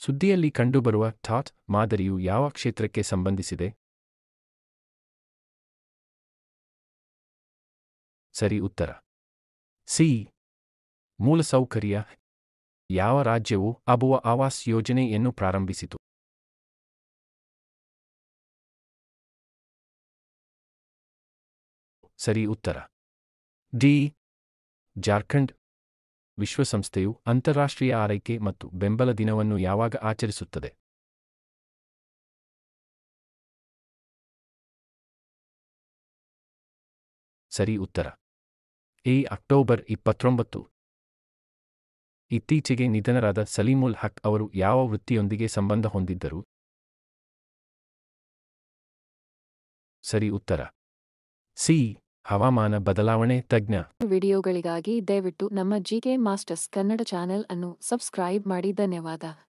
ಸುದ್ದಿಯಲ್ಲಿ ಕಂಡುಬರುವ ಟಾಟ್ ಮಾದರಿಯು ಯಾವ ಕ್ಷೇತ್ರಕ್ಕೆ ಸಂಬಂಧಿಸಿದೆ ಸರಿ ಉತ್ತರ ಸಿ ಮೂಲಸೌಕರ್ಯ ಯಾವ ರಾಜ್ಯವು ಅಬುವ ಆವಾಸ್ ಯೋಜನೆಯನ್ನು ಪ್ರಾರಂಭಿಸಿತು ಸರಿ ಉತ್ತರ ಡಿ ಜಾರ್ಖಂಡ್ ವಿಶ್ವಸಂಸ್ಥೆಯು ಅಂತಾರಾಷ್ಟ್ರೀಯ ಆರೈಕೆ ಮತ್ತು ಬೆಂಬಲ ದಿನವನ್ನು ಯಾವಾಗ ಆಚರಿಸುತ್ತದೆ ಸರಿ ಉತ್ತರ ಎ ಅಕ್ಟೋಬರ್ ಇಪ್ಪತ್ತೊಂಬತ್ತು ಇತ್ತೀಚೆಗೆ ನಿಧನರಾದ ಸಲೀಮುಲ್ ಹಕ್ ಅವರು ಯಾವ ವೃತ್ತಿಯೊಂದಿಗೆ ಸಂಬಂಧ ಹೊಂದಿದ್ದರು ಸರಿ ಉತ್ತರ ಸಿ ಹವಾಮಾನ ಬದಲಾವಣೆ ತಜ್ಞ ವಿಡಿಯೋಗಳಿಗಾಗಿ ದಯವಿಟ್ಟು ನಮ್ಮ ಜಿಕೆ ಮಾಸ್ಟರ್ಸ್ ಕನ್ನಡ ಚಾನೆಲ್ ಅನ್ನು ಸಬ್ಸ್ಕ್ರೈಬ್ ಮಾಡಿ ಧನ್ಯವಾದ